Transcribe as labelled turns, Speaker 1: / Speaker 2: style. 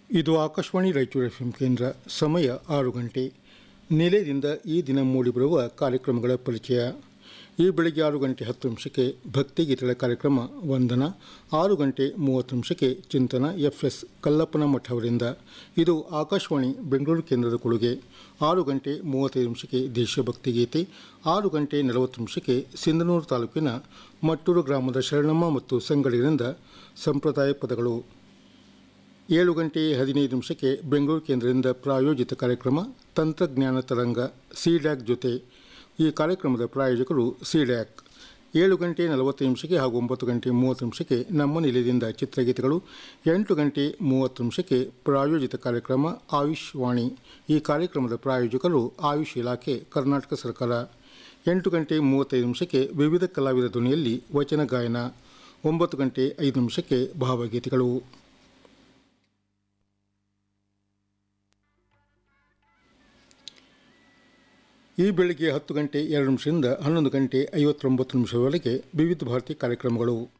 Speaker 1: ಇದು Akashvani Raichur F M ಕೇಂದ್ರ ಸಮಯ ಆರು ಗಂಟೆ ನಿಲಯದಿಂದ ಈ ದಿನ ಮೂಡಿಬರುವ ಕಾರ್ಯಕ್ರಮಗಳ ಪರಿಚಯ ಈ ಬೆಳಗ್ಗೆ ಆರು ಗಂಟೆ ಹತ್ತು ನಿಮಿಷಕ್ಕೆ ಭಕ್ತಿಗೀತೆಗಳ ಕಾರ್ಯಕ್ರಮ ವಂದನ ಆರು ಗಂಟೆ ಮೂವತ್ತು ನಿಮಿಷಕ್ಕೆ ಚಿಂತನ ಎಫ್ ಎಸ್ ಕಲ್ಲಪ್ಪನ ಮಠ ಅವರಿಂದ ಇದು ಆಕಾಶವಾಣಿ ಬೆಂಗಳೂರು ಕೇಂದ್ರದ ಕೊಡುಗೆ ಆರು ಗಂಟೆ ಮೂವತ್ತೈದು ನಿಮಿಷಕ್ಕೆ ದೇಶಭಕ್ತಿ ಗೀತೆ ಆರು ಗಂಟೆ ನಲವತ್ತು ನಿಮಿಷಕ್ಕೆ ಸಿಂಧನೂರು ತಾಲೂಕಿನ ಮಟ್ಟೂರು ಗ್ರಾಮದ ಶರಣಮ್ಮ ಮತ್ತು ಸಂಗಡಿಗರಿಂದ ಸಂಪ್ರದಾಯ ಪದಗಳು ಏಳು ಗಂಟೆ ಹದಿನೈದು ನಿಮಿಷಕ್ಕೆ ಬೆಂಗಳೂರು ಕೇಂದ್ರದಿಂದ ಪ್ರಾಯೋಜಿತ ಕಾರ್ಯಕ್ರಮ ತಂತ್ರಜ್ಞಾನ ತರಂಗ ಸಿಡ್ಯಾಕ್ ಜೊತೆ ಈ ಕಾರ್ಯಕ್ರಮದ ಪ್ರಾಯೋಜಕರು ಸಿಡ್ಯಾಕ್ ಏಳು ಗಂಟೆ ನಲವತ್ತು ನಿಮಿಷಕ್ಕೆ ಹಾಗೂ ಒಂಬತ್ತು ಗಂಟೆ ಮೂವತ್ತು ನಿಮಿಷಕ್ಕೆ ನಮ್ಮ ನಿಲಯದಿಂದ ಚಿತ್ರಗೀತೆಗಳು ಎಂಟು ಗಂಟೆ ಮೂವತ್ತು ನಿಮಿಷಕ್ಕೆ ಪ್ರಾಯೋಜಿತ ಕಾರ್ಯಕ್ರಮ ಆಯುಷ್ ವಾಣಿ ಈ ಕಾರ್ಯಕ್ರಮದ ಪ್ರಾಯೋಜಕರು ಆಯುಷ್ ಇಲಾಖೆ ಕರ್ನಾಟಕ ಸರ್ಕಾರ ಎಂಟು ಗಂಟೆ ಮೂವತ್ತೈದು ನಿಮಿಷಕ್ಕೆ ವಿವಿಧ ಕಲಾವಿದ ಧ್ವನಿಯಲ್ಲಿ ವಚನ ಗಾಯನ ಒಂಬತ್ತು ಗಂಟೆ ಐದು ನಿಮಿಷಕ್ಕೆ ಭಾವಗೀತೆಗಳು ಈ ಬೆಳಿಗ್ಗೆ ಹತ್ತು ಗಂಟೆ ಎರಡು ನಿಮಿಷದಿಂದ ಹನ್ನೊಂದು ಗಂಟೆ ಐವತ್ತೊಂಬತ್ತು ನಿಮಿಷದವರೆಗೆ ವಿವಿಧ ಭಾರತಿ ಕಾರ್ಯಕ್ರಮಗಳು